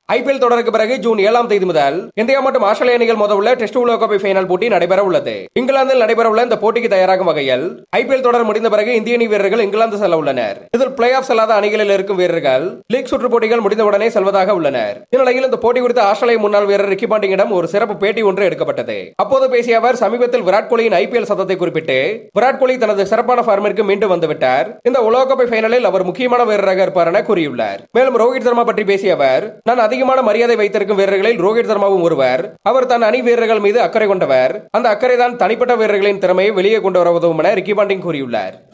IPL தொடருக்கு பிறகு June ஏழாம் தேதி முதல் இந்தியா மற்றும் ஆஸ்திரேலிய அணிகள் மோத உள்ள டெஸ்ட் உலகக்கோப்பை ஃபைனல் போட்டி நடைபெற உள்ளது இங்கிலாந்தில் நடைபெறவுள்ள இந்த போட்டிக்கு தயாராகும் வகையில் ஐபிஎல் தொடர் முடிந்த பிறகு இந்திய அணி வீரர்கள் இங்கிலாந்து செல்ல உள்ளனர் இதில் பிளே ஆஃப் செல்லாத அணிகளில் இருக்கும் வீரர்கள் லீக் சுற்று போட்டிகள் முடிந்தவுடனே செல்வதாக உள்ளனர் இந்நிலையில் இந்த போட்டி குறித்து ஆஸ்திரேலிய முன்னாள் வீரர் ரிக்கி பாண்டிங்கிடம் ஒரு சிறப்பு பேட்டி ஒன்று எடுக்கப்பட்டது அப்போது பேசிய அவர் சமீபத்தில் விராட் கோலியின் ஐபிஎல் சதத்தை குறிப்பிட்டு விராட் கோலி தனது சிறப்பான ஃபார்மிற்கு மீண்டும் வந்துவிட்டார் இந்த உலகக்கோப்பை ஃபைனலில் அவர் முக்கியமான வீரராக இருப்பார் என கூறியுள்ளார் மேலும் ரோஹித் சர்மா பற்றி பேசிய அவர் நான் அதிகமான மரியாதை வைத்திருக்கும் வீரர்களில் ரோஹித் சர்மாவும் ஒருவர் அவர் தன் அணி வீரர்கள் மீது அக்கறை கொண்டவர் அந்த அக்கறை தான் தனிப்பட்ட வீரர்களின் திறமையை வெளியே கொண்டு வர உதவும் என ரிக்கி பாண்டிங் கூறியுள்ளார்